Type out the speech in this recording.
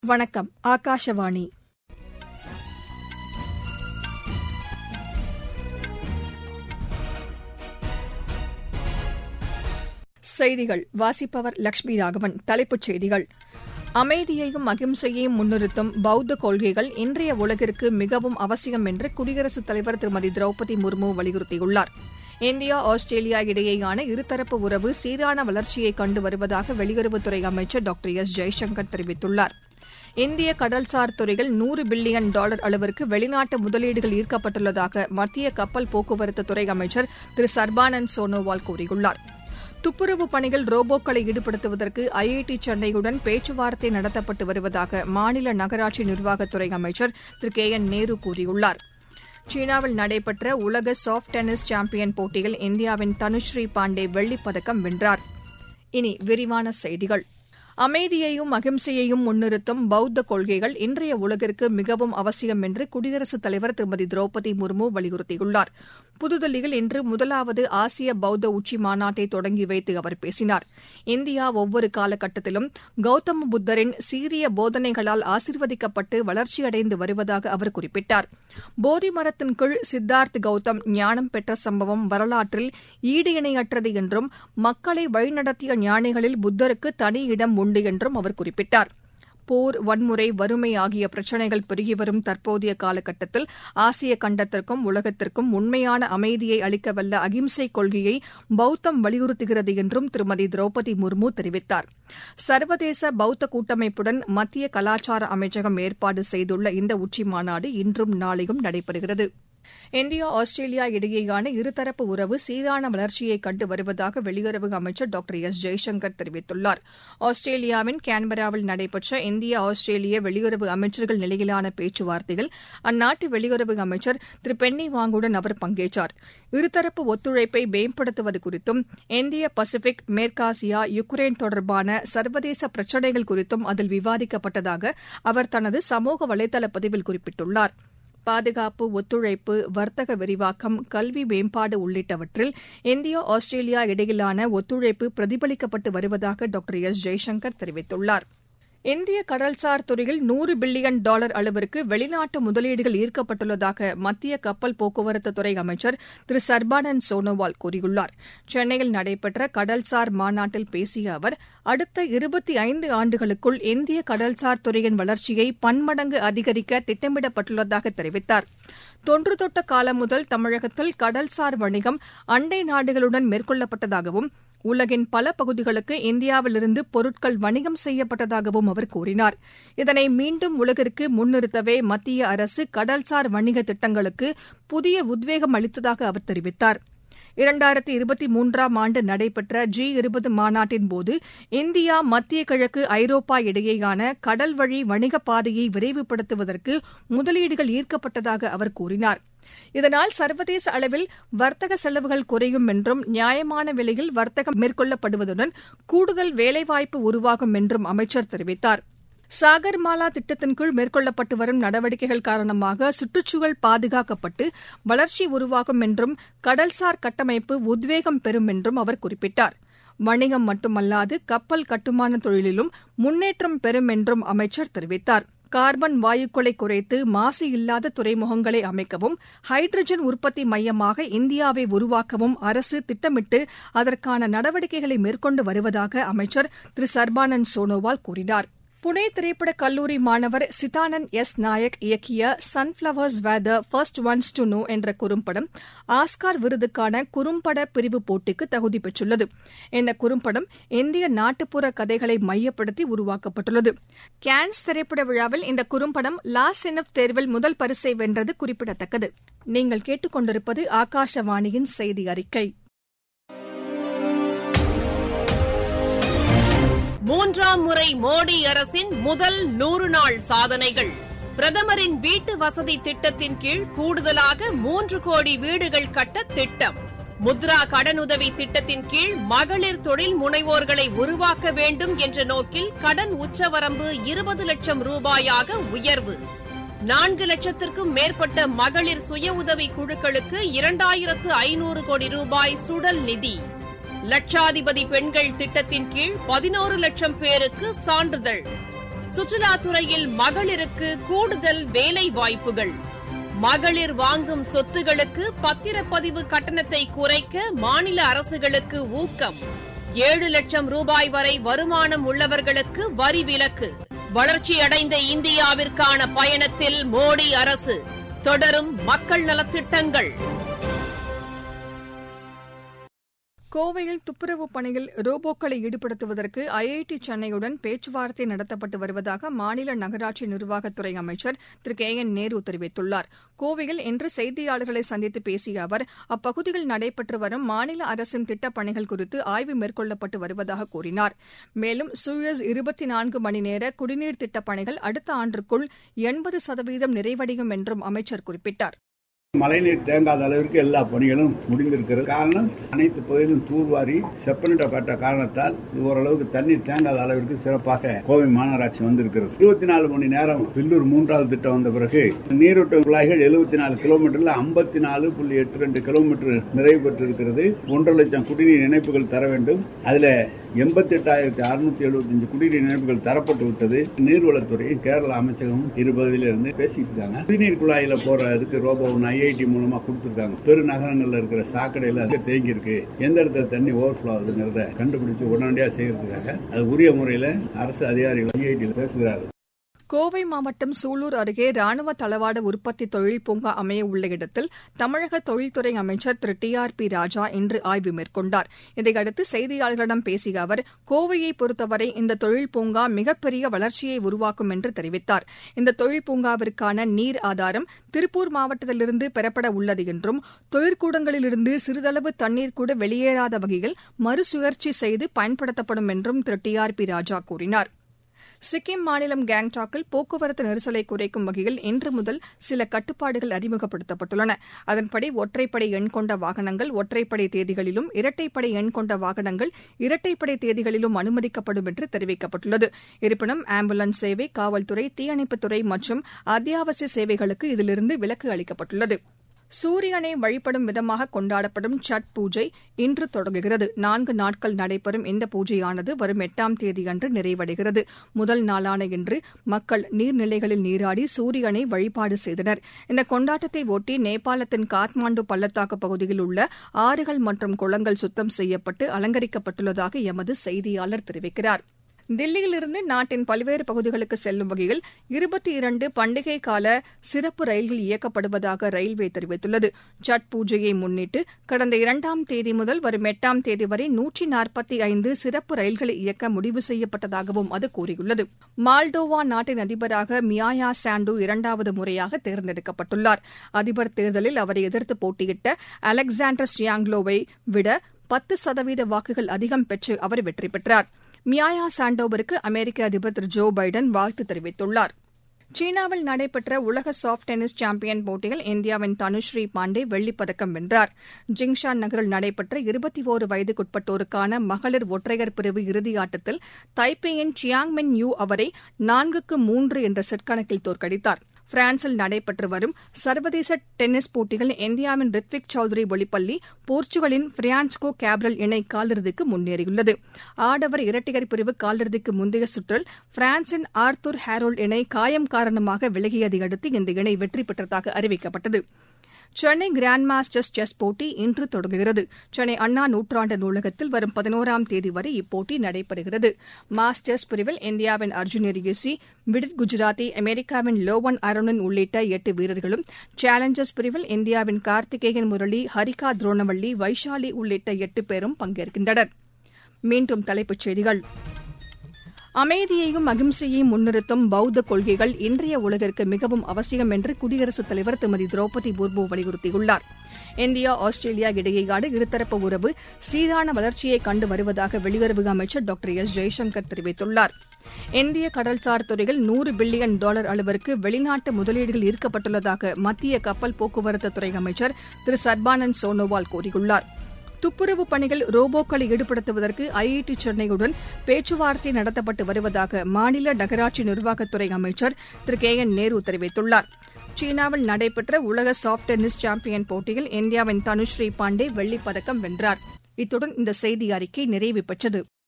வணக்கம் ஆகாஷவாணி செய்திகள் வாசிப்பவர் லட்சுமி ராகவன் தலைப்புச் செய்திகள் அமைதியையும் அகிம்சையையும் முன்னிறுத்தும் பௌத்த கொள்கைகள் இன்றைய உலகிற்கு மிகவும் அவசியம் என்று குடியரசுத் தலைவர் திருமதி திரௌபதி முர்மு வலியுறுத்தியுள்ளார் இந்தியா ஆஸ்திரேலியா இடையேயான இருதரப்பு உறவு சீரான வளர்ச்சியை கண்டு வருவதாக வெளியுறவுத்துறை அமைச்சர் டாக்டர் எஸ் ஜெய்சங்கர் தெரிவித்துள்ளார் இந்திய கடல்சார் துறையில் நூறு பில்லியன் டாலர் அளவிற்கு வெளிநாட்டு முதலீடுகள் ஈர்க்கப்பட்டுள்ளதாக மத்திய கப்பல் போக்குவரத்து துறை அமைச்சர் திரு சர்பானந்த் சோனோவால் கூறியுள்ளார் துப்புரவு பணியில் ரோபோக்களை ஈடுபடுத்துவதற்கு ஐஐடி சென்னையுடன் பேச்சுவார்த்தை நடத்தப்பட்டு வருவதாக மாநில நகராட்சி நிர்வாகத்துறை அமைச்சர் திரு கே என் நேரு கூறியுள்ளார் சீனாவில் நடைபெற்ற உலக சாப்ட் டென்னிஸ் சாம்பியன் போட்டியில் இந்தியாவின் தனுஸ்ரீ பாண்டே வெள்ளிப்பதக்கம் வென்றார் இனி விரிவான செய்திகள் அமைதியையும் அகிம்சையையும் முன்னிறுத்தும் பௌத்த கொள்கைகள் இன்றைய உலகிற்கு மிகவும் அவசியம் என்று குடியரசுத் தலைவர் திருமதி திரௌபதி முர்மு வலியுறுத்தியுள்ளார் புதுதில்லியில் இன்று முதலாவது ஆசிய பௌத்த உச்சி மாநாட்டை தொடங்கி வைத்து அவர் பேசினார் இந்தியா ஒவ்வொரு காலகட்டத்திலும் கௌதம புத்தரின் சீரிய போதனைகளால் ஆசிர்வதிக்கப்பட்டு வளர்ச்சியடைந்து வருவதாக அவர் குறிப்பிட்டார் போதி மரத்தின் கீழ் சித்தார்த் கௌதம் ஞானம் பெற்ற சம்பவம் வரலாற்றில் ஈடு இணையற்றது என்றும் மக்களை வழிநடத்திய ஞானிகளில் புத்தருக்கு தனி இடம் உண்டு என்றும் அவர் குறிப்பிட்டார் போர் வன்முறை வறுமை ஆகிய பிரச்சினைகள் பெருகி வரும் தற்போதைய காலகட்டத்தில் ஆசிய கண்டத்திற்கும் உலகத்திற்கும் உண்மையான அமைதியை அளிக்கவல்ல அகிம்சை கொள்கையை பௌத்தம் வலியுறுத்துகிறது என்றும் திருமதி திரௌபதி முர்மு தெரிவித்தார் சர்வதேச பௌத்த கூட்டமைப்புடன் மத்திய கலாச்சார அமைச்சகம் ஏற்பாடு செய்துள்ள இந்த உச்சிமாநாடு இன்றும் நாளையும் நடைபெறுகிறது இந்தியா ஆஸ்திரேலியா இடையேயான இருதரப்பு உறவு சீரான வளர்ச்சியை கண்டு வருவதாக வெளியுறவு அமைச்சர் டாக்டர் எஸ் ஜெய்சங்கர் தெரிவித்துள்ளார் ஆஸ்திரேலியாவின் கேன்பராவில் நடைபெற்ற இந்திய ஆஸ்திரேலிய வெளியுறவு அமைச்சர்கள் நிலையிலான பேச்சுவார்த்தையில் அந்நாட்டு வெளியுறவு அமைச்சர் திரு பென்னி வாங்குடன் அவர் பங்கேற்றார் இருதரப்பு ஒத்துழைப்பை மேம்படுத்துவது குறித்தும் இந்திய பசிபிக் மேற்காசியா யுக்ரைன் தொடர்பான சர்வதேச பிரச்சினைகள் குறித்தும் அதில் விவாதிக்கப்பட்டதாக அவர் தனது சமூக வலைதள பதிவில் குறிப்பிட்டுள்ளார் பாதுகாப்பு ஒத்துழைப்பு வர்த்தக விரிவாக்கம் கல்வி மேம்பாடு உள்ளிட்டவற்றில் இந்தியா ஆஸ்திரேலியா இடையிலான ஒத்துழைப்பு பிரதிபலிக்கப்பட்டு வருவதாக டாக்டர் எஸ் ஜெய்சங்கர் தெரிவித்துள்ளார் இந்திய கடல்சார் துறையில் நூறு பில்லியன் டாலர் அளவிற்கு வெளிநாட்டு முதலீடுகள் ஈர்க்கப்பட்டுள்ளதாக மத்திய கப்பல் போக்குவரத்து துறை அமைச்சர் திரு சர்பானந்த் சோனோவால் கூறியுள்ளார் சென்னையில் நடைபெற்ற கடல்சார் மாநாட்டில் பேசிய அவர் அடுத்த இருபத்தி ஐந்து ஆண்டுகளுக்குள் இந்திய கடல்சார் துறையின் வளர்ச்சியை பன்மடங்கு அதிகரிக்க திட்டமிடப்பட்டுள்ளதாக தெரிவித்தார் தொன்று தொட்ட காலம் முதல் தமிழகத்தில் கடல்சார் வணிகம் அண்டை நாடுகளுடன் மேற்கொள்ளப்பட்டதாகவும் உலகின் பல பகுதிகளுக்கு இந்தியாவிலிருந்து பொருட்கள் வணிகம் செய்யப்பட்டதாகவும் அவர் கூறினார் இதனை மீண்டும் உலகிற்கு முன்னிறுத்தவே மத்திய அரசு கடல்சார் வணிக திட்டங்களுக்கு புதிய உத்வேகம் அளித்ததாக அவர் தெரிவித்தார் இரண்டாயிரத்தி இருபத்தி மூன்றாம் ஆண்டு நடைபெற்ற ஜி இருபது மாநாட்டின்போது இந்தியா மத்திய கிழக்கு ஐரோப்பா இடையேயான கடல்வழி வணிக பாதையை விரைவுபடுத்துவதற்கு முதலீடுகள் ஈர்க்கப்பட்டதாக அவர் கூறினார் இதனால் சர்வதேச அளவில் வர்த்தக செலவுகள் குறையும் என்றும் நியாயமான விலையில் வர்த்தகம் மேற்கொள்ளப்படுவதுடன் கூடுதல் வேலைவாய்ப்பு உருவாகும் என்றும் அமைச்சர் தெரிவித்தார் சாகர்மாலா திட்டத்தின் கீழ் மேற்கொள்ளப்பட்டு வரும் நடவடிக்கைகள் காரணமாக சுற்றுச்சூழல் பாதுகாக்கப்பட்டு வளர்ச்சி உருவாகும் என்றும் கடல்சார் கட்டமைப்பு உத்வேகம் பெறும் என்றும் அவர் குறிப்பிட்டார் வணிகம் மட்டுமல்லாது கப்பல் கட்டுமான தொழிலிலும் முன்னேற்றம் பெறும் என்றும் அமைச்சர் தெரிவித்தார் கார்பன் வாயுக்களை குறைத்து மாசு இல்லாத துறைமுகங்களை அமைக்கவும் ஹைட்ரஜன் உற்பத்தி மையமாக இந்தியாவை உருவாக்கவும் அரசு திட்டமிட்டு அதற்கான நடவடிக்கைகளை மேற்கொண்டு வருவதாக அமைச்சர் திரு சர்பானந்த் சோனோவால் கூறினார் புனே திரைப்பட கல்லூரி மாணவர் சிதானந்த் எஸ் நாயக் இயக்கிய sunflowers were the first ones to know என்ற குறும்படம் ஆஸ்கார் விருதுக்கான குறும்பட பிரிவு போட்டிக்கு தகுதி பெற்றுள்ளது இந்த குறும்படம் இந்திய நாட்டுப்புற கதைகளை மையப்படுத்தி உருவாக்கப்பட்டுள்ளது கேன்ஸ் திரைப்பட விழாவில் இந்த குறும்படம் லாஸ் என்எஃப் தேர்வில் முதல் பரிசை வென்றது குறிப்பிடத்தக்கது நீங்கள் கேட்டுக்கொண்டிருப்பது ஆகாஷவாணியின் செய்தி அறிக்கை மூன்றாம் முறை மோடி அரசின் முதல் நூறு நாள் சாதனைகள் பிரதமரின் வீட்டு வசதி திட்டத்தின் கீழ் கூடுதலாக மூன்று கோடி வீடுகள் கட்ட திட்டம் முத்ரா கடனுதவி திட்டத்தின் கீழ் மகளிர் தொழில் முனைவோர்களை உருவாக்க வேண்டும் என்ற நோக்கில் கடன் உச்சவரம்பு இருபது லட்சம் ரூபாயாக உயர்வு நான்கு லட்சத்திற்கும் மேற்பட்ட மகளிர் சுய உதவி குழுக்களுக்கு இரண்டாயிரத்து ஐநூறு கோடி ரூபாய் சுடல் நிதி லட்சாதிபதி பெண்கள் திட்டத்தின் கீழ் பதினோரு லட்சம் பேருக்கு சான்றிதழ் சுற்றுலாத்துறையில் மகளிருக்கு கூடுதல் வேலை வாய்ப்புகள் மகளிர் வாங்கும் சொத்துகளுக்கு பத்திரப்பதிவு கட்டணத்தை குறைக்க மாநில அரசுகளுக்கு ஊக்கம் ஏழு லட்சம் ரூபாய் வரை வருமானம் உள்ளவர்களுக்கு வரி விலக்கு வளர்ச்சியடைந்த இந்தியாவிற்கான பயணத்தில் மோடி அரசு தொடரும் மக்கள் நலத்திட்டங்கள் கோவையில் துப்புரவு பணியில் ரோபோக்களை ஈடுபடுத்துவதற்கு ஐஐடி சென்னையுடன் பேச்சுவார்த்தை நடத்தப்பட்டு வருவதாக மாநில நகராட்சி நிர்வாகத்துறை அமைச்சர் திரு கே என் நேரு தெரிவித்துள்ளார் கோவையில் இன்று செய்தியாளர்களை சந்தித்து பேசிய அவர் அப்பகுதியில் நடைபெற்று வரும் மாநில அரசின் திட்டப் பணிகள் குறித்து ஆய்வு மேற்கொள்ளப்பட்டு வருவதாக கூறினார் மேலும் சூயஸ் இருபத்தி நான்கு மணி நேர குடிநீர் திட்டப் பணிகள் அடுத்த ஆண்டிற்குள் எண்பது சதவீதம் நிறைவடையும் என்றும் அமைச்சர் குறிப்பிட்டார் மழைநீர் தேங்காத அளவிற்கு எல்லா பணிகளும் முடிந்திருக்கிறது காரணம் அனைத்து பகுதியிலும் தூர்வாரி செப்பனிடப்பட்ட காரணத்தால் ஓரளவுக்கு தண்ணீர் தேங்காத அளவிற்கு சிறப்பாக கோவை மாநகராட்சி வந்திருக்கிறது இருபத்தி நாலு மணி நேரம் பில்லூர் மூன்றாவது திட்டம் வந்த பிறகு நீரூட்ட குழாய்கள் எழுபத்தி நாலு கிலோமீட்டர்ல ஐம்பத்தி நாலு புள்ளி எட்டு ரெண்டு கிலோமீட்டர் நிறைவு பெற்றிருக்கிறது ஒன்றரை லட்சம் குடிநீர் இணைப்புகள் தர வேண்டும் அதுல எண்பத்தி எட்டாயிரத்தி அறுநூத்தி எழுபத்தஞ்சு குடிநீர் இணைப்புகள் தரப்பட்டு விட்டது நீர்வளத்துறையும் கேரள அமைச்சகமும் இரு பகுதியிலிருந்து பேசிட்டு இருக்காங்க குடிநீர் குழாயில போறதுக்கு ரோபோ ஒன்று ஐஐடி மூலமா கொடுத்துருக்காங்க பெருநகரங்கள்ல இருக்கிற சாக்கடையில அங்க தேங்கி இருக்கு எந்த இடத்துல தண்ணி ஓவர்ஃப்ளோ ஆகுதுங்கிறத கண்டுபிடிச்சு உடனடியா செய்யறதுக்காக அது உரிய முறையில அரசு அதிகாரிகள் ஐஐடியில் பேசுகிறார்கள் கோவை மாவட்டம் சூலூர் அருகே ராணுவ தளவாட உற்பத்தி தொழில் பூங்கா அமைய உள்ள இடத்தில் தமிழக தொழில்துறை அமைச்சர் திரு டி ஆர் பி ராஜா இன்று ஆய்வு மேற்கொண்டார் இதையடுத்து செய்தியாளர்களிடம் பேசிய அவர் கோவையை பொறுத்தவரை இந்த தொழில் பூங்கா மிகப்பெரிய வளர்ச்சியை உருவாக்கும் என்று தெரிவித்தார் இந்த தொழில் பூங்காவிற்கான நீர் ஆதாரம் திருப்பூர் மாவட்டத்திலிருந்து பெறப்பட உள்ளது என்றும் தொழிற்கூடங்களிலிருந்து சிறிதளவு தண்ணீர் கூட வெளியேறாத வகையில் மறுசுழற்சி செய்து பயன்படுத்தப்படும் என்றும் திரு டி ஆர் பி ராஜா கூறினார் சிக்கிம் மாநிலம் கேங்டாக்கில் போக்குவரத்து நெரிசலை குறைக்கும் வகையில் இன்று முதல் சில கட்டுப்பாடுகள் அறிமுகப்படுத்தப்பட்டுள்ளன அதன்படி ஒற்றைப்படை எண் கொண்ட வாகனங்கள் ஒற்றைப்படை தேதிகளிலும் இரட்டைப்படை எண் கொண்ட வாகனங்கள் இரட்டைப்படை தேதிகளிலும் அனுமதிக்கப்படும் என்று தெரிவிக்கப்பட்டுள்ளது இருப்பினும் ஆம்புலன்ஸ் சேவை காவல்துறை தீயணைப்புத்துறை மற்றும் அத்தியாவசிய சேவைகளுக்கு இதிலிருந்து விலக்கு அளிக்கப்பட்டுள்ளது சூரியனை வழிபடும் விதமாக கொண்டாடப்படும் சட் பூஜை இன்று தொடங்குகிறது நான்கு நாட்கள் நடைபெறும் இந்த பூஜையானது வரும் எட்டாம் தேதியன்று நிறைவடைகிறது முதல் நாளான இன்று மக்கள் நீர்நிலைகளில் நீராடி சூரியனை வழிபாடு செய்தனர் இந்த கொண்டாட்டத்தை ஒட்டி நேபாளத்தின் காத்மாண்டு பள்ளத்தாக்கு பகுதியில் உள்ள ஆறுகள் மற்றும் குளங்கள் சுத்தம் செய்யப்பட்டு அலங்கரிக்கப்பட்டுள்ளதாக எமது செய்தியாளர் தெரிவிக்கிறார் தில்லியிலிருந்து நாட்டின் பல்வேறு பகுதிகளுக்கு செல்லும் வகையில் இருபத்தி இரண்டு பண்டிகை கால சிறப்பு ரயில்கள் இயக்கப்படுவதாக ரயில்வே தெரிவித்துள்ளது சட் பூஜையை முன்னிட்டு கடந்த இரண்டாம் தேதி முதல் வரும் எட்டாம் தேதி வரை நூற்றி நாற்பத்தி ஐந்து சிறப்பு ரயில்களை இயக்க முடிவு செய்யப்பட்டதாகவும் அது கூறியுள்ளது மால்டோவா நாட்டின் அதிபராக மியாயா சாண்டு இரண்டாவது முறையாக தேர்ந்தெடுக்கப்பட்டுள்ளார் அதிபர் தேர்தலில் அவரை எதிர்த்து போட்டியிட்ட அலெக்சாண்டர் ஸ்டியாங்லோவை விட பத்து சதவீத வாக்குகள் அதிகம் பெற்று அவர் வெற்றி பெற்றார் மியாயா சாண்டோவிற்கு அமெரிக்க அதிபர் திரு ஜோ பைடன் வாழ்த்து தெரிவித்துள்ளார் சீனாவில் நடைபெற்ற உலக சாப்ட் டென்னிஸ் சாம்பியன் போட்டியில் இந்தியாவின் தனுஸ்ரீ பாண்டே வெள்ளிப்பதக்கம் வென்றார் ஜிங்ஷான் நகரில் நடைபெற்ற இருபத்தி ஓரு வயதுக்குட்பட்டோருக்கான மகளிர் ஒற்றையர் பிரிவு இறுதியாட்டத்தில் தைப்பேயின் சியாங்மென் யூ அவரை நான்குக்கு மூன்று என்ற செட் கணக்கில் தோற்கடித்தார் பிரான்சில் நடைபெற்று வரும் சர்வதேச டென்னிஸ் போட்டியில் இந்தியாவின் ரித்விக் சௌத்ரி ஒலிப்பள்ளி போர்ச்சுகலின் பிரியான்ஸ்கோ கேப்ரல் இணை காலிறுதிக்கு முன்னேறியுள்ளது ஆடவர் இரட்டையர் பிரிவு காலிறுதிக்கு முந்தைய சுற்றில் பிரான்சின் ஆர்த்தூர் ஹேரோல்ட் இணை காயம் காரணமாக விலகியதை அடுத்து இந்த இணை வெற்றி பெற்றதாக அறிவிக்கப்பட்டது சென்னை கிராண்ட் மாஸ்டர்ஸ் செஸ் போட்டி இன்று தொடங்குகிறது சென்னை அண்ணா நூற்றாண்டு நூலகத்தில் வரும் பதினோராம் தேதி வரை இப்போட்டி நடைபெறுகிறது மாஸ்டர்ஸ் பிரிவில் இந்தியாவின் அர்ஜுன் எரிகேசி விடித் குஜராத்தி அமெரிக்காவின் லோவன் அரோனன் உள்ளிட்ட எட்டு வீரர்களும் சேலஞ்சர்ஸ் பிரிவில் இந்தியாவின் கார்த்திகேயன் முரளி ஹரிகா துரோணவள்ளி வைஷாலி உள்ளிட்ட எட்டு பேரும் பங்கேற்கின்றனர் மீண்டும் தலைப்புச் செய்திகள் அமைதியையும் அகிம்சையையும் முன்னிறுத்தும் பௌத்த கொள்கைகள் இன்றைய உலகிற்கு மிகவும் அவசியம் என்று குடியரசுத் தலைவர் திருமதி திரௌபதி முர்மு வலியுறுத்தியுள்ளார் இந்தியா ஆஸ்திரேலியா இடையேயான இருதரப்பு உறவு சீரான வளர்ச்சியை கண்டு வருவதாக வெளியுறவு அமைச்சர் டாக்டர் எஸ் ஜெய்சங்கர் தெரிவித்துள்ளார் இந்திய கடல்சார் துறையில் நூறு பில்லியன் டாலர் அளவிற்கு வெளிநாட்டு முதலீடுகள் ஈர்க்கப்பட்டுள்ளதாக மத்திய கப்பல் போக்குவரத்து துறை அமைச்சர் திரு சர்பானந்த் சோனோவால் கூறியுள்ளார் துப்புரவு பணியில் ரோபோக்களை ஈடுபடுத்துவதற்கு ஐஐடி சென்னையுடன் பேச்சுவார்த்தை நடத்தப்பட்டு வருவதாக மாநில நகராட்சி நிர்வாகத்துறை அமைச்சர் திரு கே என் நேரு தெரிவித்துள்ளார் சீனாவில் நடைபெற்ற உலக சாப்ட் டென்னிஸ் சாம்பியன் போட்டியில் இந்தியாவின் தனுஸ்ரீ பாண்டே வெள்ளிப் பதக்கம் வென்றார் இத்துடன் இந்த செய்தி அறிக்கை நிறைவு பெற்றது